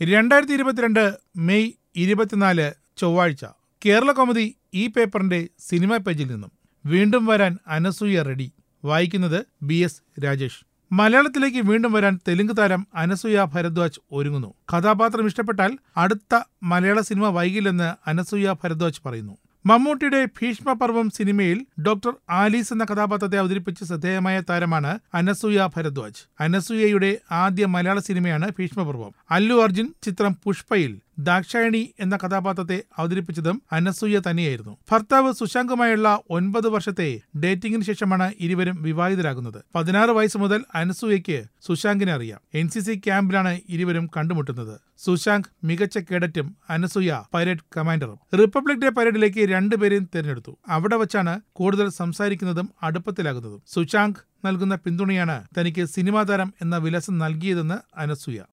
രണ്ടായിരത്തി ഇരുപത്തിരണ്ട് മെയ് ഇരുപത്തിനാല് ചൊവ്വാഴ്ച കേരള കൗമുദി ഈ പേപ്പറിന്റെ സിനിമാ പേജിൽ നിന്നും വീണ്ടും വരാൻ അനസൂയ റെഡി വായിക്കുന്നത് ബി എസ് രാജേഷ് മലയാളത്തിലേക്ക് വീണ്ടും വരാൻ തെലുങ്ക് താരം അനസൂയ ഭരദ്വാജ് ഒരുങ്ങുന്നു കഥാപാത്രം ഇഷ്ടപ്പെട്ടാൽ അടുത്ത മലയാള സിനിമ വൈകില്ലെന്ന് അനസൂയ ഭരദ്വാജ് പറയുന്നു മമ്മൂട്ടിയുടെ ഭീഷ്മപർവം സിനിമയിൽ ഡോക്ടർ ആലീസ് എന്ന കഥാപാത്രത്തെ അവതരിപ്പിച്ച് ശ്രദ്ധേയമായ താരമാണ് അനസൂയ ഭരദ്വാജ് അനസൂയയുടെ ആദ്യ മലയാള സിനിമയാണ് ഭീഷ്മപർവം അല്ലു അർജുൻ ചിത്രം പുഷ്പയിൽ ദാക്ഷായണി എന്ന കഥാപാത്രത്തെ അവതരിപ്പിച്ചതും അനസൂയ തന്നെയായിരുന്നു ഭർത്താവ് സുശാങ്കുമായുള്ള ഒൻപത് വർഷത്തെ ഡേറ്റിംഗിന് ശേഷമാണ് ഇരുവരും വിവാഹിതരാകുന്നത് പതിനാറ് വയസ്സ് മുതൽ അനസൂയയ്ക്ക് സുശാങ്കിനെ അറിയാം എൻ സി സി ക്യാമ്പിലാണ് ഇരുവരും കണ്ടുമുട്ടുന്നത് സുശാങ്ക് മികച്ച കേഡറ്റും അനസൂയ പൈലറ്റ് കമാൻഡറും റിപ്പബ്ലിക് ഡേ പരേഡിലേക്ക് രണ്ടുപേരെയും തിരഞ്ഞെടുത്തു അവിടെ വച്ചാണ് കൂടുതൽ സംസാരിക്കുന്നതും അടുപ്പത്തിലാകുന്നതും സുശാങ്ക് നൽകുന്ന പിന്തുണയാണ് തനിക്ക് സിനിമാ താരം എന്ന വിലസം നൽകിയതെന്ന് അനസൂയ